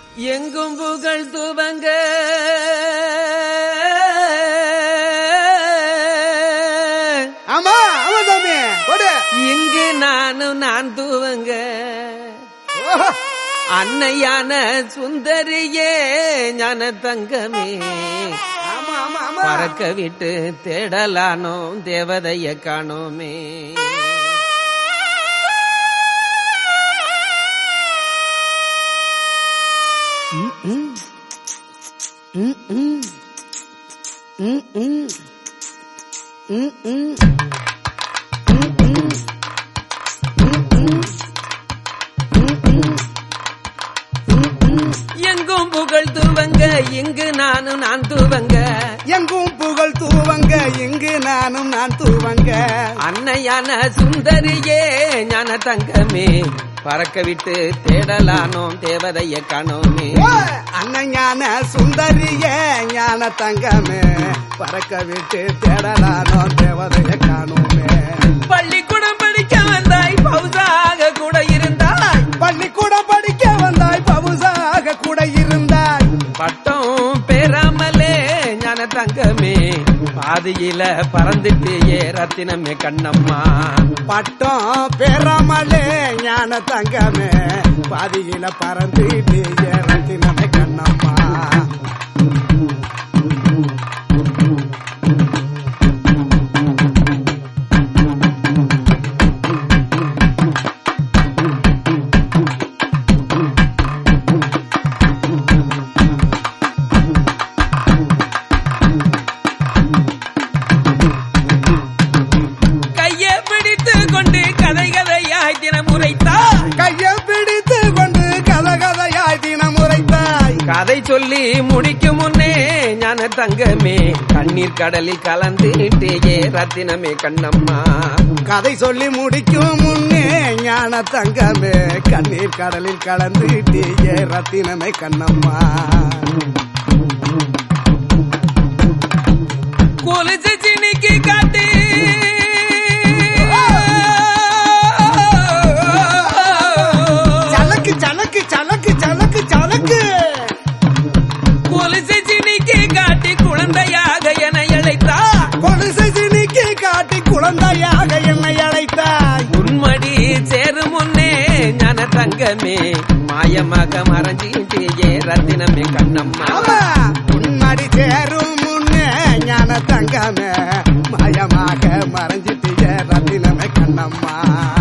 எங்கும் புகழ் துவங்க ஆமா ஆமா சாமி போடு இங்கு நானும் நான் துவங்க ஓஹோ. அன்னையான சுந்தரியே ஞான தங்கமே ஆமா ஆமா ஆமா பறக்க விட்டு தேடலானோம் தேவதைய காணோமே ம், ம். ம், ம். ம், ம். ம், ம். ம், ம். ம், ம். ம், ம். எங்கும் புகழ் துவங்க இங்கு நானும் நான் துவங்க எங்கும் புகழ் தூவங்க இங்கு நானும் நான் தூவங்க அன்னையான சுந்தரியே ஞான தங்கமே பறக்க விட்டு தேடலானோம் தேவதைய காணோமே அண்ணஞான சுந்தரிய ஞான தங்கமே பறக்க விட்டு தேடலானோ தேவதைய காணோமே பள்ளிக்கூடம் படிக்க வந்தாய் பௌசாக கூட இருந்தாய் பள்ளிக்கூடம் படிக்க வந்தாய் பவுசாக கூட இருந்தாய் பட்டம் பெறாமலே ஞான தங்கமே பாதியில பறந்துட்டு ஏ ரத்தினமே கண்ணம்மா பட்டம் பெறாமலே ஞான தங்கமே பாதியில பறந்துட்டு ஏறத்தினமே கண்ணம்மா கையை பிடித்து கொண்டு கதை கதையாய் தினம் உரைத்தாய் கையை பிடித்து கொண்டு கதகதையாய் தினம் உரைத்தாய் கதை சொல்லி முடிக்கும் முன்னே ஞான தங்கமே கண்ணீர் கடலில் கலந்துட்டு ஏ ரத்தினமே கண்ணம்மா கதை சொல்லி முடிக்கும் முன்னே ஞான தங்கமே கண்ணீர் கடலில் கலந்துட்டு ஏ ரத்தினமே கண்ணம்மா கொலுசு சினிக்கு காட்டு சலக்கு சலக்கு சலக்கு சலக்கு சலக்கு கொலுசு சினிக்கு காட்டி குழந்தையாக என அழைத்தாய் கொலுசை சினிக்கு காட்டி குழந்தையாக என்னை அழைத்தாய் உன்மடி சேரும் முன்னே ஞான தங்கமே மாயமாக மறைஞ்சிட்டு ஏ ரத்தினமே கண்ணம்மா ஆமா உன்மடி சேரும் முன்னே ஞான தங்கமே மயமாக மறைஞ்சிட்டு ஏ ரத்தினமே கண்ணம்மா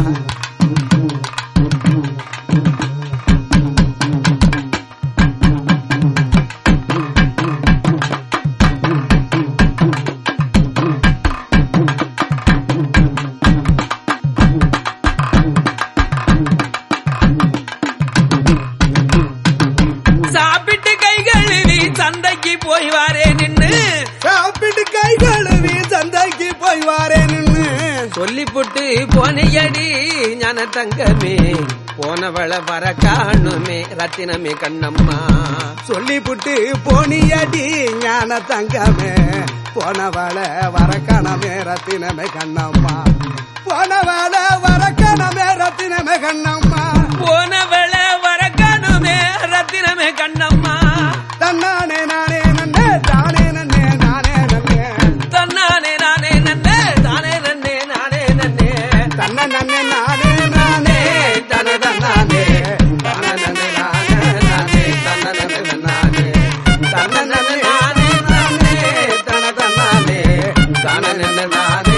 சாப்பிட்டு கை கழுவி சந்தைக்கு போய் வாரே நின்னு சாப்பிட்டு கை கழுவி சந்தைக்கு போய் வாரேன்னு சொல்லி புட்டு போனையடி ஞான தங்கமே போனவள வர காணுமே ரத்தினமே கண்ணம்மா சொல்லி புட்டு போனியடி ஞான தங்கமே போனவள வரக்கணமே ரத்தினமே கண்ணம்மா போனவள வரக்கணமே ரத்தினமே கண்ணம்மா போனவள வர காணுமே ரத்தினமே கண்ணம்மா தன்னானே நானே நன்னே தானே நன்னே நானே நன்னே தன்னானே நானே நன்னே தானே நன்னே நானே நன்னே தன்ன நன்னே நானே நானே தன தன்னானே தன நன்னே நானே நானே தன்ன நன்னே நானே தன்ன நன்னே நானே நானே தன தன்னானே தன நன்னே நானே